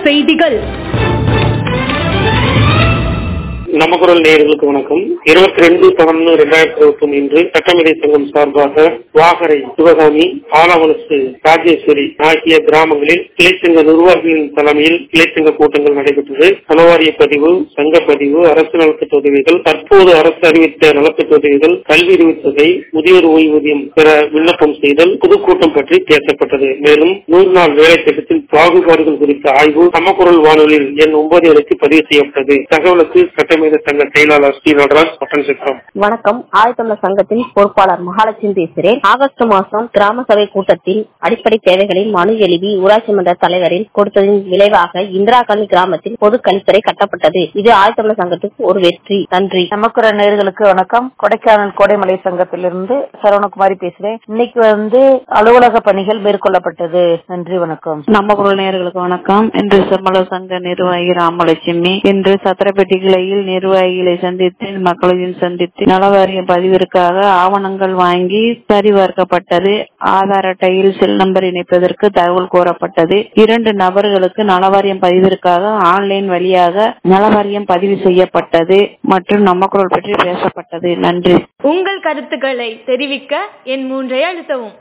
செய்திகள் நமக்குரல் நேயர்களுக்கு வணக்கம் இருபத்தி ரெண்டு பதினொன்று இரண்டாயிரத்தி இருபத்தி ஒன்று இன்று சட்டமேதை சங்கம் சார்பாக வாகரை சிவகாமி ஆலவலசு ராஜேஸ்வரி ஆகிய கிராமங்களில் கிளைச்சங்க நிர்வாகிகளின் தலைமையில் கிளைச்சங்க கூட்டங்கள் நடைபெற்றது சனவாரிய பதிவு சங்க பதிவு அரசு நலத்திட்ட உதவிகள் தற்போது அரசு அறிவித்த நலத்திட்ட உதவிகள் கல்வி உதவித்தொகை முதியோர் ஓய்வூதியம் பெற விண்ணப்பம் செய்தல் பொதுக்கூட்டம் பற்றி பேசப்பட்டது மேலும் நூறு நாள் வேலை திட்டத்தின் பாகுபாடுகள் குறித்த ஆய்வு சமக்குரல் வானொலியில் எண் ஒன்பது இலக்கு பதிவு செய்யப்பட்டது தகவலுக்கு சட்டமேத சங்க செயலாளர் ஸ்ரீ நடராஜ் பட்டன் சித்திரம் வணக்கம் ஆயத்தமிழர் சங்கத்தின் பொறுப்பாளர் மகாலட்சுமி பேசுகிறேன் ஆகஸ்ட் மாதம் கிராம சபை கூட்டத்தில் அடிப்படை தேவைகளை மனு எழுதி ஊராட்சி மன்ற தலைவரில் கொடுத்ததின் விளைவாக இந்திரா காந்தி கிராமத்தில் பொது கழிப்பறை கட்டப்பட்டது இது ஆயத்தமிழர் சங்கத்துக்கு ஒரு வெற்றி நன்றி நமக்குற நேர்களுக்கு வணக்கம் கொடைக்கானல் கோடைமலை சங்கத்திலிருந்து சரவணகுமாரி பேசுறேன் இன்னைக்கு வந்து அலுவலக பணிகள் மேற்கொள்ளப்பட்டது நன்றி வணக்கம் நம்ம குரல் நேயர்களுக்கு வணக்கம் இன்று செம்மல சங்க நிர்வாகி ராமலட்சுமி இன்று சத்திரப்பேட்டை கிளையில் நிர்வாகிகளை சந்தித்து மக்களையும் சந்தித்து நலவாரிய பதிவிற்காக ஆவணங்கள் வாங்கி சரிபார்க்கப்பட்டது ஆதார் அட்டையில் செல் நம்பர் இணைப்பதற்கு தகவல் கோரப்பட்டது இரண்டு நபர்களுக்கு நலவாரியம் பதிவிற்காக ஆன்லைன் வழியாக நலவாரியம் பதிவு செய்யப்பட்டது மற்றும் நம்ம குரல் பற்றி பேசப்பட்டது நன்றி உங்கள் கருத்துக்களை தெரிவிக்க என் மூன்றை அழுத்தவும்